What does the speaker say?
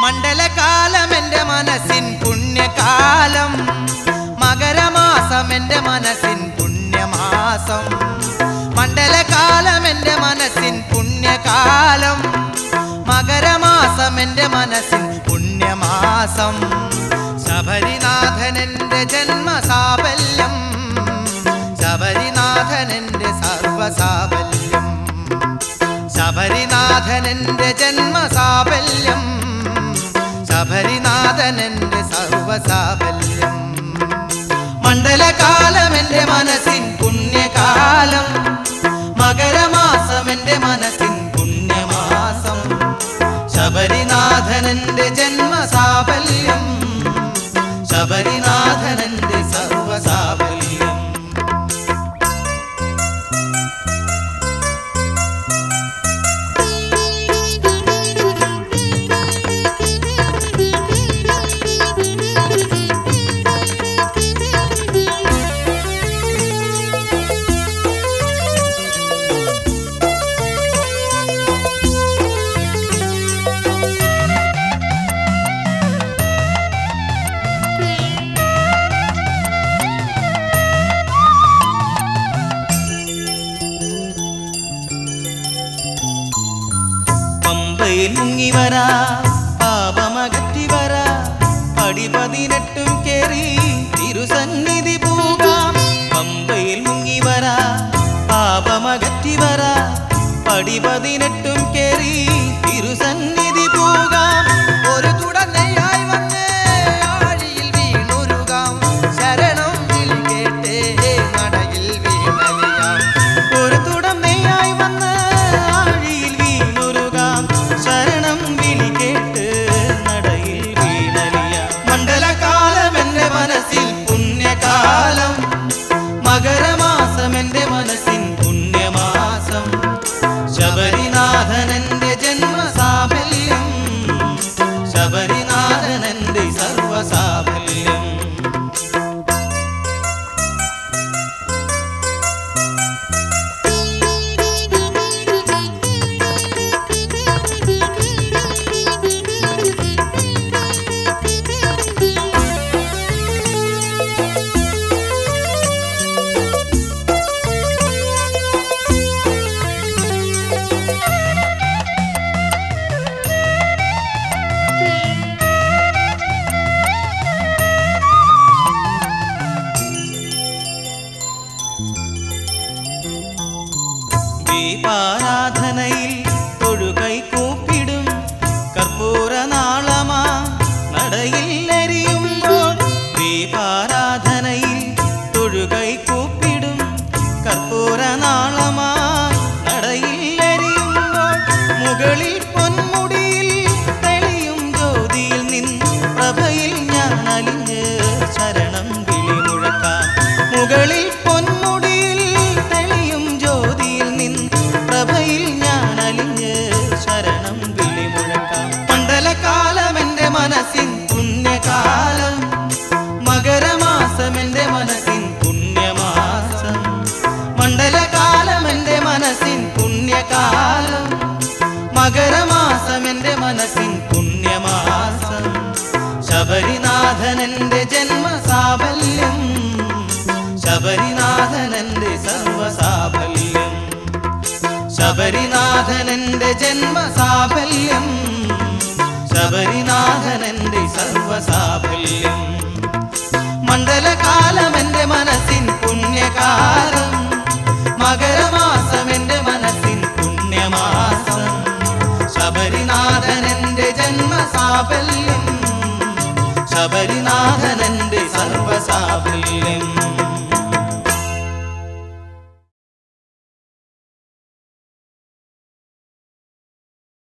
മണ്ഡലകാലം എൻ്റെ മനസ്സിൻ പുണ്യകാലം മകരമാസം എൻ്റെ മനസ്സിൻ പുണ്യമാസം മണ്ഡലകാലം എൻ്റെ മനസ്സിൻ പുണ്യകാലം മകരമാസം എൻ്റെ മനസ്സിൻ പുണ്യമാസം ശബരിനാഥൻ എൻ്റെ ജന്മസാഫല്യം ശബരിനാഥൻ എൻ്റെ സർവസാഫല്യം ശബരിനാഥൻ എൻ്റെ ജന്മസാഫല്യം ശബരിനാഥൻ എൻ്റെ സർവസാഫല്യം മണ്ഡലകാലം എൻ്റെ മനസ്സിൻ പുണ്യകാലം മകരമാസം എൻ്റെ മനസ്സിൻ പുണ്യമാസം ശബരിനാഥൻ എൻ്റെ ജന്മസാഫല്യം ശബരിനാഥൻ എൻ്റെ സർവസാഫല്യം പമ്പയിൽ മുങ്ങി വരാ പാപമകറ്റി വരാ പടി പതിനെട്ടും കേറി തിരുസന്നിധി പോകാം പമ്പയിൽ മുങ്ങി വരാ പാപമകറ്റി വരാ പടി പതിനെട്ടും കേറി തിരുസന്നിധി പോകാം ഒരു തുടർന്നയായി വന്ന് ആഴിയിൽ വീണുരുകാം ശരണം വിളി കേട്ടേ നടയിൽ വീണലിയാം ഒരു തുടർന്നയായി വന്ന് ആഴിയിൽ വീണുരുകാം ശരണം വിളി കേട്ട് നടയിൽ വീണലിയാം മണ്ഡലകാലം എൻ്റെ മനസ്സിൽ പുണ്യകാലം മകരമാസം എൻ്റെ മനസ്സിൻ പുണ്യമാസം ശബരിനാഥൻ എൻ്റെ ജന്മസാഫല്യം ശബരിനാഥൻ എൻ്റെ സർവസാഫല്യം ദീപാരാധനയിൽ തൊഴുകൈ കൂപ്പിടും കർപ്പൂര നാളമാ നടയിൽ എരിയുമ്പോൾ ദീപാരാധനയിൽ തൊഴുകൈ കൂപ്പിടും കർപ്പൂര നാളമാ നടയിൽ എരിയുമ്പോൾ മുകളിൽ പൊന്മുടിയിൽ തെളിയും ജ്യോതിയിൽ നിന്ന് പ്രഭയിൽ ഞാൻ അലിഞ്ഞ് ശരണം വിളി മുഴക്കാം മുകളിൽ പൊന്മുടിയിൽ തെളിയും ജ്യോതിയിൽ നിന്ന് പ്രഭയിൽ ഞാൻ അലിഞ്ഞ് ശരണം വിളി മുഴക്കാം മണ്ഡലകാലം എൻ്റെ മനസ്സിൻ പുണ്യകാലം മകരമാസം എൻ്റെ മനസ്സിൻ പുണ്യമാസം മണ്ഡലകാലം എൻ്റെ മനസ്സിൻ പുണ്യകാലം മകരമാസം എൻ്റെ മനസ്സിൻ പുണ്യമാസം ശബരിനാഥൻ എൻ്റെ ജന്മസാഫല്യം ശബരിനാഥൻ എൻ്റെ സർവസാഫല്യം ശബരിനാഥൻ എൻ്റെ ജന്മസാഫല്യം ശബരിനാഥൻ എൻ്റെ സർവസാഫല്യം മണ്ഡലകാലം എൻ്റെ മനസ്സിൻ പുണ്യകാലം മകരമാസം എൻ്റെ മനസ്സിൻ പുണ്യമാസം ശബരിനാഥൻ എൻ്റെ ജന്മസാഫല്യം ശബരിനാഥൻ എൻ്റെ സർവസാഫല്യം